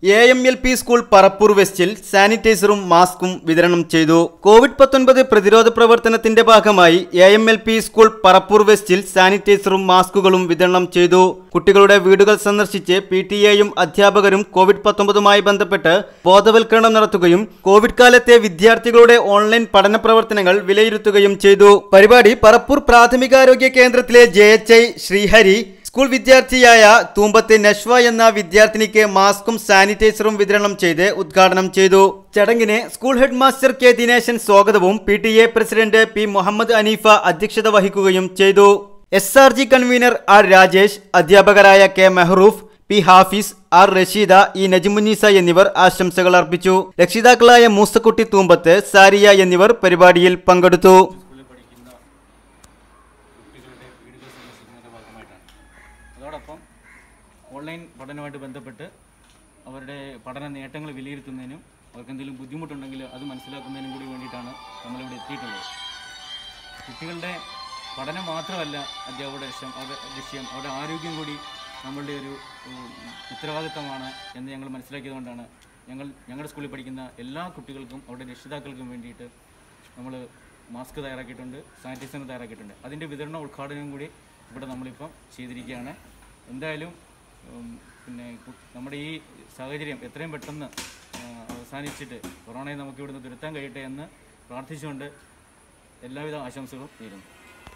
A M L P school Parappur വെസ്റ്റിൽ സാനിറ്റൈസറും മാസ്കും വിതരണം ചെയ്തു കോവിഡ് പത്തൊൻപത് പ്രതിരോധ പ്രവർത്തനത്തിന്റെ ഭാഗമായി A M L P school Parappur വെസ്റ്റിൽ സാനിറ്റൈസറും മാസ്കുകളും വിതരണം ചെയ്തു കുട്ടികളുടെ വീടുകൾ സന്ദർശിച്ച് പി ടി എയും അധ്യാപകരും കോവിഡ് പത്തൊമ്പതുമായി ബന്ധപ്പെട്ട് ബോധവൽക്കരണം നടത്തുകയും കോവിഡ് കാലത്തെ വിദ്യാർത്ഥികളുടെ ഓൺലൈൻ പഠന പ്രവർത്തനങ്ങൾ വിലയിരുത്തുകയും ചെയ്തു പരിപാടി പറപ്പൂർ പ്രാഥമികാരോഗ്യ കേന്ദ്രത്തിലെ J H I Sreehari school വിദ്യാർത്ഥിയായ തൂമ്പത്ത് നഷ്വ എന്ന വിദ്യാർത്ഥിനിക്ക് മാസ്കും സാനിറ്റൈസറും വിതരണം ചെയ്ത് ഉദ്ഘാടനം ചെയ്തു ചടങ്ങിന് school head master K Dineshan സ്വാഗതവും P T A president P Muhammad Aneefa അധ്യക്ഷത വഹിക്കുകയും ചെയ്തു S R G convener R Rajesh അധ്യാപകരായ K Mehroof P Hafis R Rasheeda E Najimunnisa എന്നിവർ ആശംസകൾ അർപ്പിച്ചു രക്ഷിതാക്കളായ മൂസക്കുട്ടി തൂമ്പത്ത് സാരിയ എന്നിവർ പരിപാടിയിൽ പങ്കെടുത്തു സ്കൂളിൽ പഠിക്കുന്ന കുട്ടികളുടെ വീടുകൾ സന്ദർശിക്കുന്നതിൻ്റെ ഭാഗമായിട്ടാണ് അതോടൊപ്പം ഓൺലൈൻ പഠനവുമായിട്ട് ബന്ധപ്പെട്ട് അവരുടെ പഠന നേട്ടങ്ങൾ വിലയിരുത്തുന്നതിനും അവർക്ക് എന്തെങ്കിലും ബുദ്ധിമുട്ടുണ്ടെങ്കിൽ അത് മനസ്സിലാക്കുന്നതിനും കൂടി വേണ്ടിയിട്ടാണ് നമ്മളിവിടെ എത്തിയിട്ടുള്ളത് കുട്ടികളുടെ പഠനം മാത്രമല്ല അധ്യാപകരുടെ ലക്ഷ്യം അവരുടെ ലക്ഷ്യം അവരുടെ ആരോഗ്യം കൂടി നമ്മളുടെ ഒരു ഉം, ഉത്തരവാദിത്തമാണ് എന്ന് ഞങ്ങൾ മനസ്സിലാക്കിയതുകൊണ്ടാണ് ഞങ്ങൾ ഞങ്ങളുടെ സ്കൂളിൽ പഠിക്കുന്ന എല്ലാ കുട്ടികൾക്കും അവരുടെ രക്ഷിതാക്കൾക്കും വേണ്ടിയിട്ട് നമ്മൾ മാസ്ക് തയ്യാറാക്കിയിട്ടുണ്ട് സാനിറ്റൈസർ തയ്യാറാക്കിയിട്ടുണ്ട് അതിൻ്റെ വിതരണ ഉദ്ഘാടനവും കൂടി ഇവിടെ നമ്മളിപ്പം ചെയ്തിരിക്കുകയാണ് എന്തായാലും ഉം, പിന്നെ കു- നമ്മുടെ ഈ സാഹചര്യം എത്രയും പെട്ടെന്ന് ആ, അവസാനിച്ചിട്ട് കൊറോണയെ നമുക്ക് ഇവിടുന്ന് തുരത്താൻ കഴിയട്ടെ എന്ന് പ്രാർത്ഥിച്ചുകൊണ്ട് എല്ലാവിധ ആശംസകളും നേരുന്നു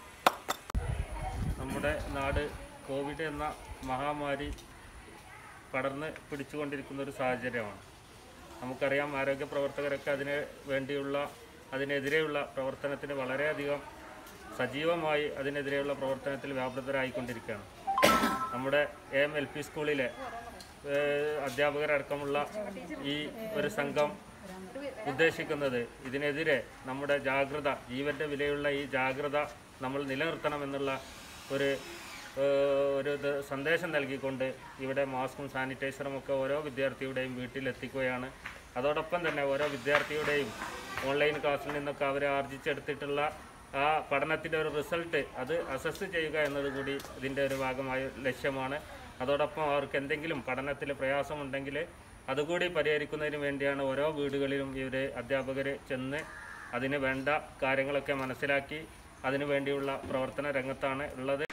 നമ്മുടെ നാട് കോവിഡ് എന്ന മഹാമാരി പടർന്ന് പിടിച്ചുകൊണ്ടിരിക്കുന്ന ഒരു സാഹചര്യമാണ് നമുക്കറിയാം ആരോഗ്യ പ്രവർത്തകരൊക്കെ അതിന് വേണ്ടിയുള്ള അതിനെതിരെയുള്ള പ്രവർത്തനത്തിന് വളരെയധികം സജീവമായി അതിനെതിരെയുള്ള പ്രവർത്തനത്തിൽ വ്യാപൃതരായിക്കൊണ്ടിരിക്കുകയാണ് നമ്മുടെ എ എം എൽ പി സ്കൂളിലെ ഏഹ്, അധ്യാപകരടക്കമുള്ള ഈ ഒരു സംഘം ഉദ്ദേശിക്കുന്നത് ഇതിനെതിരെ നമ്മുടെ ജാഗ്രത ജീവന്റെ വിലയുള്ള ഈ ജാഗ്രത നമ്മൾ നിലനിർത്തണമെന്നുള്ള ഒരു ഏഹ്, ഒരു ഇത് സന്ദേശം നൽകിക്കൊണ്ട് ഇവിടെ മാസ്കും സാനിറ്റൈസറും ഒക്കെ ഓരോ വിദ്യാർത്ഥിയുടെയും വീട്ടിലെത്തിക്കുകയാണ് അതോടൊപ്പം തന്നെ ഓരോ വിദ്യാർത്ഥിയുടെയും ഓൺലൈൻ ക്ലാസ്സിൽ നിന്നൊക്കെ അവർ ആർജിച്ചെടുത്തിട്ടുള്ള ആ പഠനത്തിൻ്റെ ഒരു റിസൾട്ട് അത് അസസ് ചെയ്യുക എന്നത് കൂടി ഇതിൻ്റെ ഒരു ഭാഗമായ ലക്ഷ്യമാണ് അതോടൊപ്പം അവർക്ക് എന്തെങ്കിലും പഠനത്തിൽ പ്രയാസമുണ്ടെങ്കിൽ അതുകൂടി പരിഹരിക്കുന്നതിന് വേണ്ടിയാണ് ഓരോ വീടുകളിലും ഇവർ അധ്യാപകർ ചെന്ന് അതിന് വേണ്ട കാര്യങ്ങളൊക്കെ മനസ്സിലാക്കി അതിനു വേണ്ടിയുള്ള പ്രവർത്തന രംഗത്താണ് ഉള്ളത്